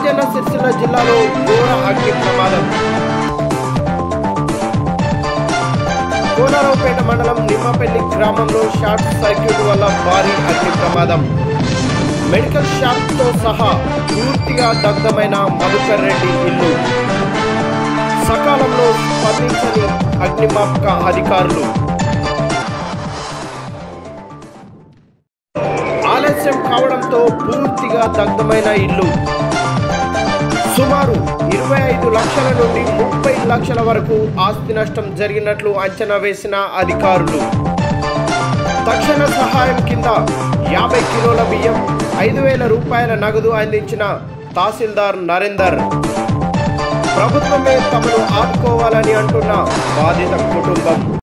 రాజన్న సిరిసిల్ల జిల్లాలో ఘోర అగ్ని ప్రమాదం కోనరావుపేట మండలం నిమ్మపల్లి గ్రామంలో షార్ట్ సర్క్యూట్ వల్ల భారీ అగ్ని ప్రమాదం మెడికల్ షాప్తో సహా పూర్తిగా దగ్ధమైన మధుకర్ రెడ్డి ఇల్లు సకాలంలో స్పందించని అగ్నిమాపక అధికారులు ఆలస్యం కావడంతో పూర్తిగా దగ్ధమైన ఇల్లు సుమారు ఇరవై ఐదు లక్షల నుండి ముప్పై లక్షల వరకు ఆస్తి నష్టం జరిగినట్లు అంచనా వేసిన అధికారులు తక్షణ సహాయం కింద యాభై కిలోల బియ్యం ఐదు వేల రూపాయల నగదు అందించిన తహసీల్దార్ నరేందర్ ప్రభుత్వమే తమను ఆదుకోవాలని అంటున్న బాధిత కుటుంబం